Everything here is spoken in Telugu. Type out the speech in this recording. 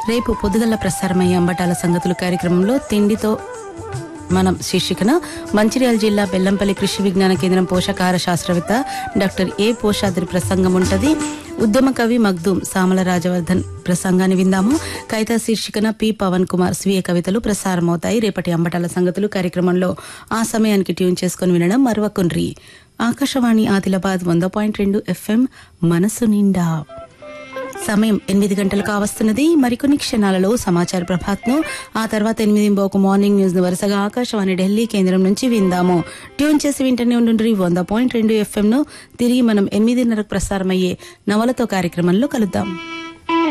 రేపు పొద్దుగల్ల ప్రసారమయ్యే అంబటాల సంగతులు కార్యక్రమంలో తిండితో మనం శీర్షికన మంచిర్యాల జిల్లా బెల్లంపల్లి కృషి విజ్ఞాన కేంద్రం పోషకాహార శాస్త్రవేత్త డాక్టర్ ఏ పోషాద్రి ప్రసంగం ఉంటది ఉద్యమ కవి మగ్దూం సామల రాజవర్ధన్ ప్రసంగాన్ని విందాము కవిత శీర్షికన పి పవన్ కుమార్ స్వీయ కవితలు ప్రసారమవుతాయి రేపటి అంబటాల సంగతులు కార్యక్రమంలో ఆ సమయానికి ట్యూన్ చేసుకుని వినడం మరవకుండ్రి ఆకాశవాణి ఆదిలాబాద్ వంద పాయింట్ రెండు ఎఫ్ఎం మనసు నిండా సమయం ఎనిమిది గంటలు కావస్తున్నది మరికొన్ని క్షణాలలో సమాచార ప్రభాత్ను ఆ తర్వాత ఎనిమిది ఒక మార్నింగ్ న్యూస్ ను వరుసగా ఆకాశవాణి ఢిల్లీ కేంద్రం నుంచి విందాము ట్యూన్ చేసి వింటనే ఉండండి వంద పాయింట్ రెండు ఎఫ్ఎం ను తిరిగి మనం ఎనిమిదిన్నరకు ప్రసారమయ్యే నవలతో కార్యక్రమంలో కలుద్దాం